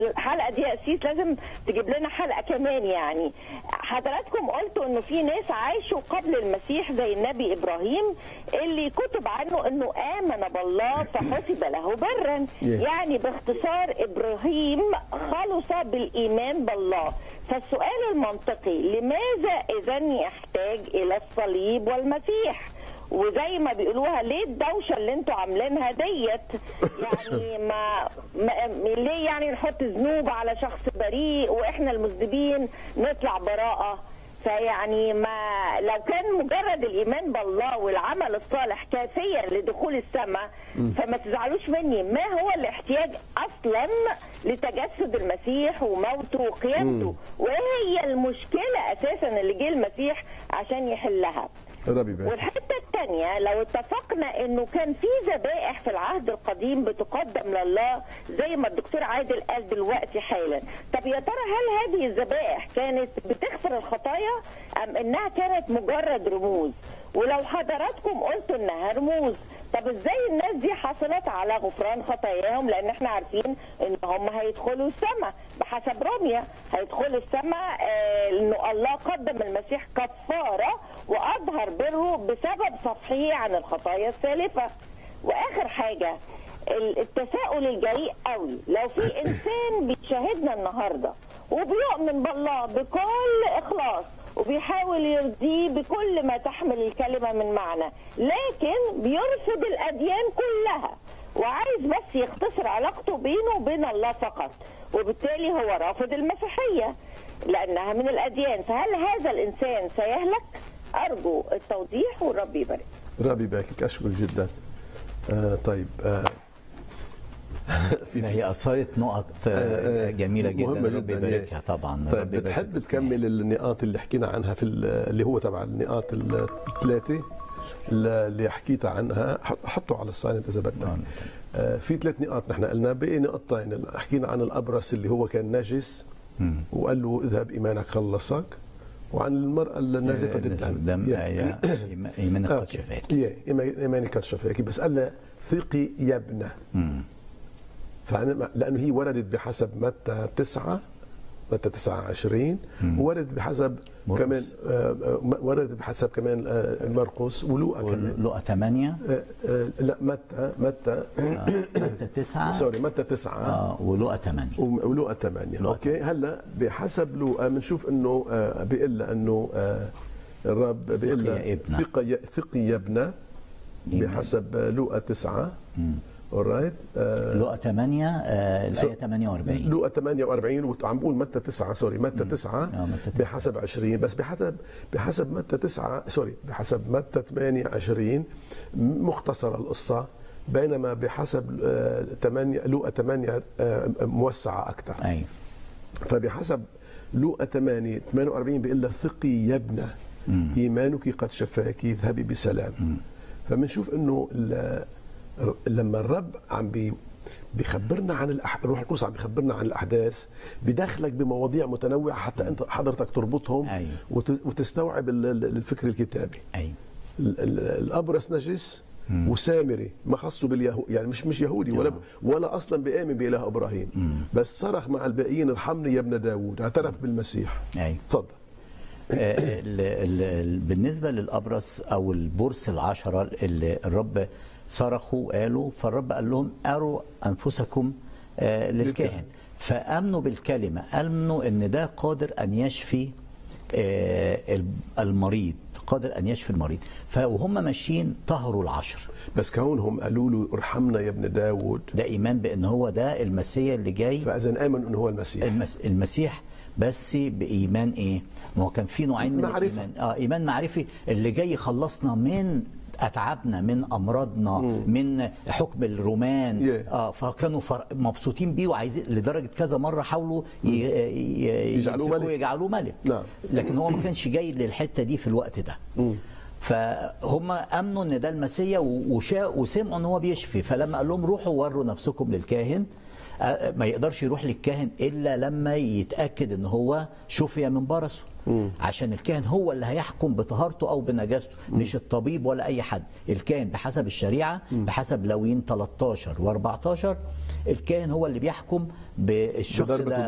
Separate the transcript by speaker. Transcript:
Speaker 1: الحلقه دي يا اسيس لازم تجيب لنا حلقه كمان يعني حضراتكم قلتوا انه في ناس عاشوا قبل المسيح زي النبي ابراهيم اللي كتب عنه انه امن بالله فحسب له برا يعني باختصار ابراهيم خلص بالايمان بالله فالسؤال المنطقي لماذا اذا يحتاج الى الصليب والمسيح وزي ما بيقولوها ليه الدوشه اللي انتوا عاملينها ديت يعني ما, ما ليه يعني نحط ذنوب على شخص بريء واحنا المذنبين نطلع براءه فيعني ما لو كان مجرد الايمان بالله والعمل الصالح كافيا لدخول السماء فما تزعلوش مني ما هو الاحتياج اصلا لتجسد المسيح وموته وقيامته وايه هي المشكله اساسا اللي جه المسيح عشان يحلها
Speaker 2: ربي بارك
Speaker 1: والحته الثانيه لو اتفقنا انه كان في ذبائح في العهد القديم بتقدم لله زي ما الدكتور عادل قال دلوقتي حالا طب يا ترى هل هذه الذبائح كانت بتغفر الخطايا ام انها كانت مجرد رموز ولو حضراتكم قلتوا انها رموز طب ازاي الناس دي حصلت على غفران خطاياهم لان احنا عارفين ان هم هيدخلوا السماء بحسب رمية هيدخلوا السماء آه انه الله قدم المسيح كفارة واظهر بره بسبب صفحه عن الخطايا السالفة واخر حاجة التساؤل الجريء قوي لو في انسان بيشاهدنا النهارده وبيؤمن بالله بكل اخلاص وبيحاول يرضيه بكل ما تحمل الكلمه من معنى لكن بيرفض الاديان كلها وعايز بس يختصر علاقته بينه وبين الله فقط وبالتالي هو رافض المسيحيه لانها من الاديان فهل هذا الانسان سيهلك ارجو التوضيح والرب يبارك
Speaker 2: ربي يباركك اشكر جدا آه طيب آه
Speaker 3: في هي اثارت نقط جميله جدا
Speaker 2: مهمة
Speaker 3: رب
Speaker 2: جدا
Speaker 3: يباركها طبعا
Speaker 2: طيب بتحب تكمل النقاط اللي حكينا عنها في اللي هو تبع النقاط الثلاثه اللي حكيت عنها حطوا على السايلنت اذا بدك آه في ثلاث نقاط نحن قلنا بقي نقطتين حكينا عن الابرص اللي هو كان نجس وقال له اذهب ايمانك خلصك وعن المرأة النازفة
Speaker 3: الدم إيمانك قد شفاك
Speaker 2: إيمانك قد شفاك بس قال لها ثقي يا ابنة لأنه هي وردت بحسب متى تسعة متى 29 وردت بحسب
Speaker 3: مرقس.
Speaker 2: كمان وردت بحسب كمان مرقس ولوقا كمان
Speaker 3: لوقا 8
Speaker 2: لا متى متى
Speaker 3: متى 9
Speaker 2: سوري متى 9
Speaker 3: اه ولوقا 8
Speaker 2: ولوقا 8 اوكي هلا بحسب لوقا بنشوف انه بيقول لها انه الرب بيقول لها ثقي ثقي يا ابنه بحسب لوقا 9 اورايت
Speaker 3: لوقا 8 آه الايه 48
Speaker 2: لوقا 48 وعم بقول متى 9 سوري متى 9 بحسب 20 بس بحسب بحسب متى 9 سوري بحسب متى 28 مختصره القصه بينما بحسب 8 لوقا 8 موسعه اكثر
Speaker 3: ايوه
Speaker 2: فبحسب لوقا 8 48 بيقول لها ثقي يا ابنه ايمانك قد شفاك اذهبي بسلام فبنشوف انه لما الرب عم بي بيخبرنا عن الأح... الروح القدس عم بيخبرنا عن الاحداث بدخلك بمواضيع متنوعه حتى انت حضرتك تربطهم
Speaker 3: أيوة.
Speaker 2: وت... وتستوعب الفكر الكتابي
Speaker 3: أيوة.
Speaker 2: الابرص نجس وسامري ما خصه باليهود يعني مش مش يهودي ولا ولا اصلا بيامن باله ابراهيم
Speaker 3: مم.
Speaker 2: بس صرخ مع الباقيين ارحمني يا ابن داوود اعترف بالمسيح
Speaker 3: ايوه
Speaker 2: تفضل
Speaker 3: بالنسبه للابرص او البرص العشره اللي الرب صرخوا وقالوا فالرب قال لهم اروا انفسكم آه للكاهن فامنوا بالكلمه امنوا ان ده قادر ان يشفي آه المريض قادر ان يشفي المريض فوهم ماشيين طهروا العشر
Speaker 2: بس كونهم قالوا له ارحمنا يا ابن داود
Speaker 3: ده ايمان بان هو ده المسيح اللي جاي
Speaker 2: فاذا امنوا ان هو المسيح
Speaker 3: المس المسيح بس بايمان ايه؟ ما هو كان في نوعين من
Speaker 2: معرفة.
Speaker 3: الايمان اه ايمان معرفي اللي جاي يخلصنا من اتعابنا من امراضنا مم. من حكم الرومان
Speaker 2: yeah.
Speaker 3: اه فكانوا فر... مبسوطين بيه وعايزين لدرجه كذا مره حاولوا ي... ي...
Speaker 2: يجعلوه ملك
Speaker 3: يجعلوه ملك
Speaker 2: نعم.
Speaker 3: لكن هو ما كانش جاي للحته دي في الوقت ده
Speaker 2: مم.
Speaker 3: فهم امنوا ان ده المسيا وشا... وسمعوا ان هو بيشفي فلما قال لهم روحوا وروا نفسكم للكاهن آه، ما يقدرش يروح للكاهن الا لما يتاكد ان هو شفي من برصه عشان الكاهن هو اللي هيحكم بطهارته او بنجاسته مش الطبيب ولا اي حد الكاهن بحسب الشريعه بحسب لوين 13 و14 الكاهن هو اللي بيحكم بالشخص
Speaker 2: بضربة
Speaker 3: ده